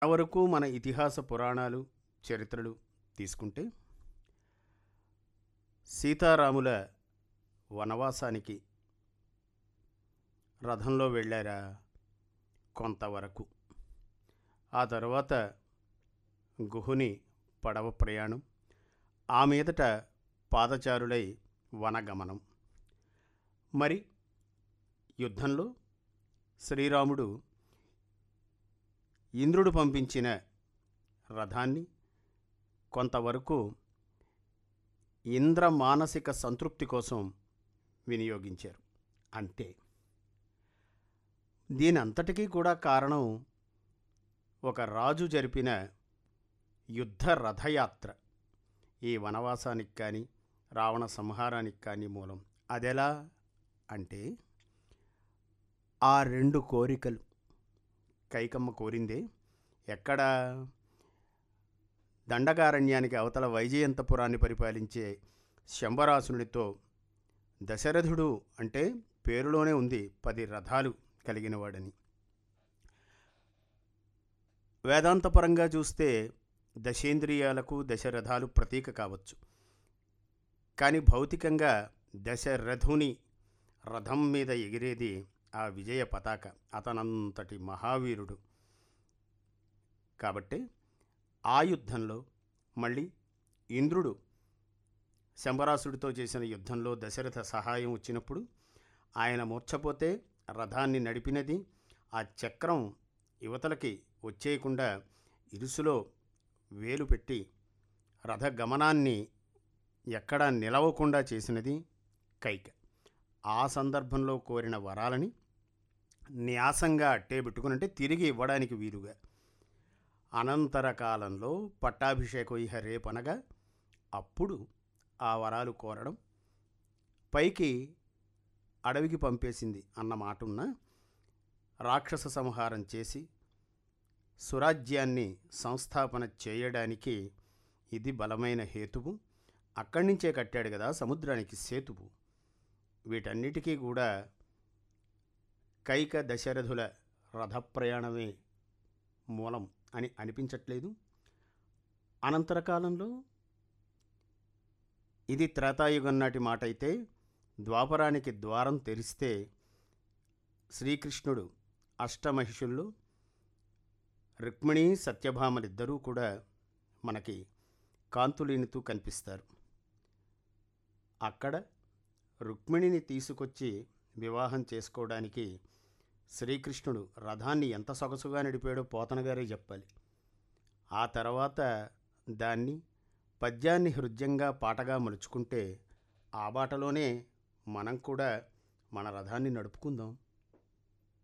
వరకు మన ఇతిహాస పురాణాలు చరిత్రలు తీసుకుంటే సీతారాముల వనవాసానికి రథంలో వెళ్ళారా కొంతవరకు ఆ తర్వాత గుహుని పడవ ప్రయాణం ఆ మీదట పాదచారులై వనగమనం మరి యుద్ధంలో శ్రీరాముడు ఇంద్రుడు పంపించిన రథాన్ని కొంతవరకు ఇంద్ర మానసిక సంతృప్తి కోసం వినియోగించారు అంతే దీని అంతటికీ కూడా కారణం ఒక రాజు జరిపిన యుద్ధ రథయాత్ర ఈ వనవాసానికి కానీ రావణ సంహారానికి కానీ మూలం అదెలా అంటే ఆ రెండు కోరికలు కైకమ్మ కోరిందే ఎక్కడ దండకారణ్యానికి అవతల వైజయంతపురాన్ని పరిపాలించే శంబరాసునుడితో దశరథుడు అంటే పేరులోనే ఉంది పది రథాలు కలిగినవాడని వేదాంతపరంగా చూస్తే దశేంద్రియాలకు దశరథాలు ప్రతీక కావచ్చు కానీ భౌతికంగా దశరథుని రథం మీద ఎగిరేది ఆ విజయ పతాక అతనంతటి మహావీరుడు కాబట్టి ఆ యుద్ధంలో మళ్ళీ ఇంద్రుడు శంబరాసుడితో చేసిన యుద్ధంలో దశరథ సహాయం వచ్చినప్పుడు ఆయన మూర్ఛపోతే రథాన్ని నడిపినది ఆ చక్రం యువతలకి వచ్చేయకుండా ఇరుసులో వేలు పెట్టి రథ గమనాన్ని ఎక్కడా నిలవకుండా చేసినది కైక ఆ సందర్భంలో కోరిన వరాలని న్యాసంగా అట్టే పెట్టుకునంటే తిరిగి ఇవ్వడానికి వీలుగా అనంతర కాలంలో పట్టాభిషేకం ఇహ రేపనగా అప్పుడు ఆ వరాలు కోరడం పైకి అడవికి పంపేసింది అన్న మాట ఉన్న రాక్షస సంహారం చేసి సురాజ్యాన్ని సంస్థాపన చేయడానికి ఇది బలమైన హేతువు అక్కడి నుంచే కట్టాడు కదా సముద్రానికి సేతువు వీటన్నిటికీ కూడా కైక దశరథుల రథ ప్రయాణమే మూలం అని అనిపించట్లేదు అనంతర కాలంలో ఇది త్రేతాయుగం నాటి మాట అయితే ద్వాపరానికి ద్వారం తెరిస్తే శ్రీకృష్ణుడు అష్టమహిషుల్లో రుక్మిణి సత్యభామలిద్దరూ కూడా మనకి కాంతులీనుతూ కనిపిస్తారు అక్కడ రుక్మిణిని తీసుకొచ్చి వివాహం చేసుకోవడానికి శ్రీకృష్ణుడు రథాన్ని ఎంత సొగసుగా నడిపాడో పోతన గారే చెప్పాలి ఆ తర్వాత దాన్ని పద్యాన్ని హృద్యంగా పాటగా మలుచుకుంటే ఆ బాటలోనే మనం కూడా మన రథాన్ని నడుపుకుందాం